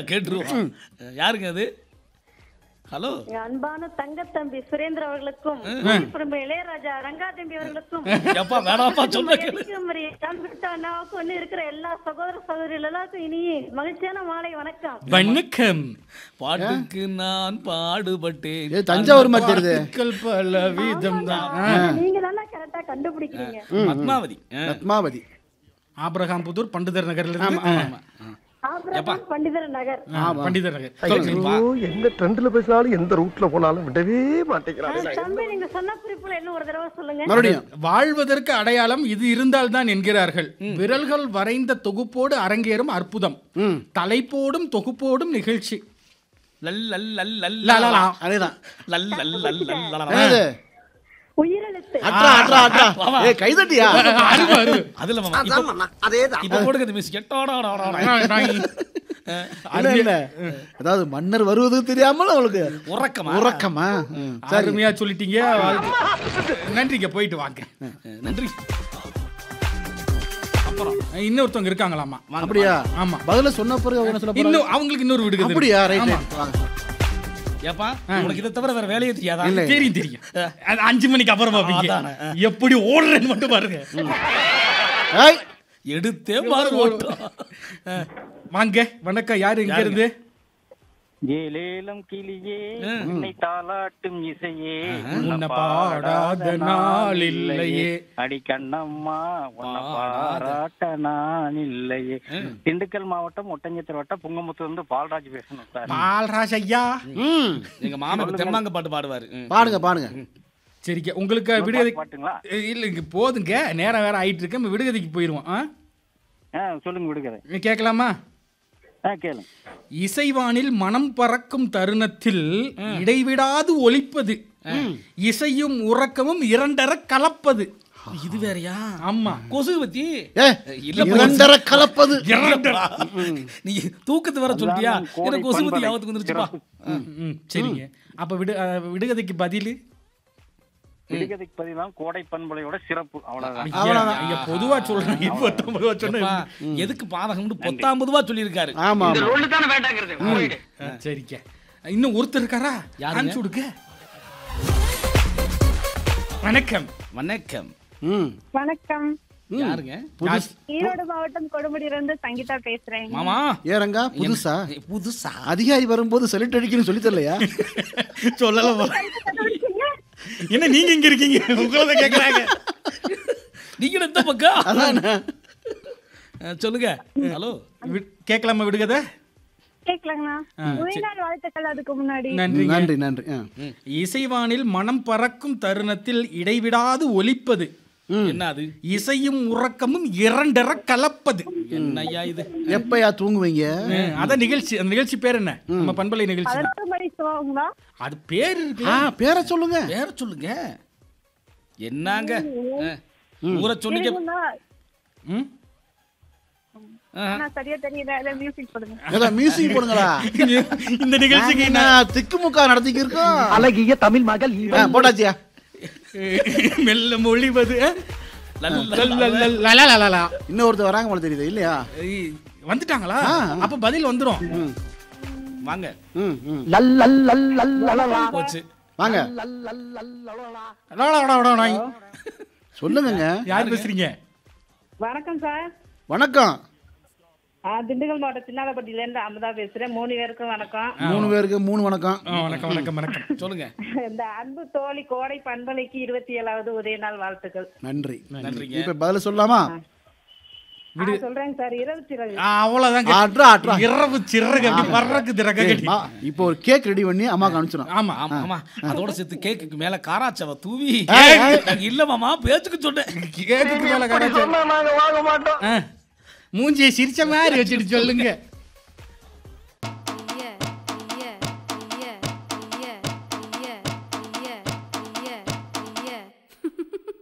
கேட்டுருவோம் யாருங்க அது ஹலோ எங்க அன்பான தங்கத்தம்பி சுரேந்திர அவர்களுக்கும் அப்புறம் இளையராஜா ரங்காதம்பி அவர்களுக்கும் எப்பா வேணாப்பா சொன்ன கேளு எடிக்குமரி கம்ப்யூட்ட அண்ணாவுக்கும் இன்னும் இருக்கிற எல்லா சகோதர சகோதரிகள் எல்லாருக்கும் இனி மகிழ்ச்சியான மாலை வணக்கம் வணக்கம் பாட்டுக்கு நான் பாடுபட்டேன் ஏ தஞ்சாவூர் மாதிரி தெரியுது மக்கள் பல வீதம் தான் நீங்க தானே கரெக்டா கண்டுபிடிக்கிறீங்க பத்மாவதி ஆ. பத்மாவதி ஆபிரகாம் புதூர் பண்டிதர் நகர்ல இருந்து ஆபிரகாம் பண்டிதர் நகர் ஆ, பண்டிதர் நகர் எந்த ட்ரெண்ட்ல பேசினாலும் எந்த ரூட்ல போனாலும் விடவே மாட்டேங்கிறாரு தம்பி நீங்க சொன்ன குறிப்புல இன்னும் ஒரு தடவை சொல்லுங்க மறுபடியும் வாழ்வதற்கு அடையாளம் இது இருந்தால்தான் என்கிறார்கள் விரல்கள் வரைந்த தொகுப்போடு அரங்கேறும் அற்புதம் தலைப்போடும் தொகுப்போடும் நிகழ்ச்சி லல் லல் லல் லல் லலலா. அதேதான் லல் லல் லல் லல் லலலா. என்னது உயிரெழுத்து அட்ரா அட்ரா அட்ரா ஏ கைதட்டியா அருமை அருமை அதுல மாமா இப்ப- அதேதான் இப்ப போடுங்க இந்த மியூசிக் இல்ல இல்ல அதாவது மன்னர் வருவது தெரியாமல் அவளுக்கு உறக்கமா உறக்கமா ம், சரி அருமையா சொல்லிட்டீங்க வாழ்த்து. நன்றிங்க போயிட்டு வாங்க நன்றி இன்னொருத்தவங்க இருக்காங்களாமா அப்படியா ஆமா பதில சொன்ன பிறகு அவங்க என்ன சொல்ல போறாங்க இன்னும் அவங்களுக்கு இன்னொரு விடுகிறது இருக்கு. அப்படியா ரைட் ஆமா. ரைட் வாங்க ஏப்பா உனக்கு இதை தவிர வேற வேலையே தெரியாதா இல்ல. தெரியும் தெரியும் அது அஞ்சு மணிக்கு அப்புறம் பாப்பீங்க அதானே. எப்படி ஓடுறேன்னு மட்டும் பாருங்க ஏய் எடுத்தே பாரு ஓட்டம் வாங்க வணக்கம் யாரு இங்க இருந்து ஏலேலம் கிளியே உன்னை தாளாட்டும் இசையே உன்னை பாடாத நாள் இல்லையே. அடி கண்ணம்மா உன்னை பாராட்ட நான் இல்லையே திண்டுக்கல் மாவட்டம் ஒட்டஞ்சத்திர வட்டம் புங்கமுத்தூர் வந்து பால்ராஜ் பேசணும் சார் பால்ராஜ் ஐயா ம் எங்க மாமா இப்ப தெம்மாங்க பாட்டு பாடுவாரு ம். பாடுங்க பாடுங்க சரிங்க உங்களுக்கு விடுகதை பாட்டுங்களா இல்ல இங்க போதுங்க நேரம் வேற ஆயிட்டு இருக்கு நம்ம விடுகதைக்கு போயிருவோம் ஆ? ஆ சொல்லுங்க விடுகிறேன் நீ கேட்கலாமா ஆ கேளுங்க இசைவானில் மனம் பறக்கும் தருணத்தில் இடைவிடாது ஒலிப்பது இசையும் உறக்கமும் இரண்டர கலப்பது இது வேறயா ஆமா கொசு பத்தி ஏ இல்ல இரண்டர கலப்பது நீ தூக்கத்து வர சொல்லிட்டியா அதான் கோடை எனக்கு கொசு பத்தி பண்பலை யாவத்துக்கு வந்துருச்சுப்பா சிறப்பு. ம், சரிங்க அப்ப விடு அஹ், விடுகதைக்கு பதில் விடுகதைக்கு பதிலாம் கோடை பண்பலையோட சிறப்பு அவ்வளவுதான் ஐயா, ஐயா, பொதுவா சொல்றேன் இப்ப பொதுவா சொன்னேன் அப்பா, எதுக்கு பாதகம்னு பொத்தாம்பது ரூபா சொல்லியிருக்காரு ஆமா ஆமா ஆ, சரிங்க இன்னும் ஒருத்தர் இருக்காரா யாருங்க? அனுப்பிச்சு விடுங்க வணக்கம் வணக்கம் ம் வணக்கம் யாருங்க ஈரோடு மாவட்டம் கொடுமுடியிலிருந்து சங்கீதா பேசுறேன் மாமா ஏறங்க புதுசா ஏய், புதுசா அதிகாரி வரும்போது செலிட் அடிக்கணும்னு சொல்லி தரலையா சொல்லல என்ன நீங்க இங்க இருக்கீங்க உங்களை கேக்குறாங்க நீங்க எந்த பக்கம் அதானே அஹ், சொல்லுங்க ஹலோ வி- கேட்கலாமா விடுகதை கேட்கலாங்கண்ணா உயிர்நாள் வாழ்த்துக்கள் அதுக்கு முன்னாடி நன்றி நன்றி நன்றி ஆ. இசைவானில் மனம் பறக்கும் தருணத்தில் இடைவிடாது ஒலிப்பது என்ன அது இசையும் உறக்கமும் இரண்டர கலப்பது என்னய்யா இது எப்பயா தூங்குவீங்க அஹ், அதான் நிகழ்ச்சி அந்த நிகழ்ச்சி பேர் என்ன நம்ம பண்பலை நிகழ்ச்சி தான். அடுத்த மாதிரி சொல்லுவாங்களா அது பேர் இருக்கு ஆ பேரை சொல்லுங்க வேற சொல்லுங்க என்னங்க அஹ், ஊரை சொன்னீங்க இருங்கண்ணா. ம்? ஆனா சரியா தெரியல மியூசிக் போடுங்க ஏதோ மியூசிக் போடுங்களா இந்த நிகழ்ச்சிக்கு என்ன திக்குமுக்கா நடத்திக்கு இருக்கோம் அழகிய தமிழ் மகள் ஆ, போட்டாச்சியா மெல்ல மொழிவது அஹ்? லல் லல் லல் லல் லல லல லல. இன்னொருத்தர் வராங்க போல தெரியுது இல்லையா ஏய், வந்துட்டாங்களா ஆ. அப்ப பதில் வந்துரும் வாங்க ம் ம் லல் லல் லல் லல் லலலா. போச்சு வாங்க லல் லல் லல் லலலா. லல லல லல நாய். சொல்லுங்கங்க யார் பேசுறீங்க வணக்கம் சார் வணக்கம் ஆ, திண்டுக்கல் மாவட்டம் சின்னாலப்பட்டியில இருந்து அமுதா பேசுறேன் மூணு பேருக்கும் வணக்கம் மூணு பேருக்கு மூணு வணக்கம் ஆ, வணக்கம் வணக்கம் வணக்கம் சொல்லுங்க இந்த அன்பு தோழி கோடை பண்பலைக்கு இருபத்தி ஏழாவது உதய நாள் வாழ்த்துக்கள் நன்றி நன்றிங்க. இப்ப பதில் சொல்லலாமா ஆ, சொல்றேங்க சார் இரவு சிறகு ஆ, அவ்வளவுதான் ஆட்ரா ஆட்ரா இரவு சிறகு அப்படி பறக்கு திறக்க ஏய், கட்டி மா, இப்போ ஒரு கேக் ரெடி பண்ணி அம்மாக்கு அனுப்பிச்சிடும் ஆமா ஆமா ஆமா அதோட சேர்த்து கேக்குக்கு மேல காராச்சவ தூவி ஏய், ஏய். நாங்க இல்ல மாமா பேச்சுக்கு சொன்னேன் கேக்குக்கு மேல கராச்சி சொன்னா நாங்க வாங்க மாட்டோம் மூஞ்சியை சிரிச்ச மாதிரி வச்சுட்டு சொல்லுங்க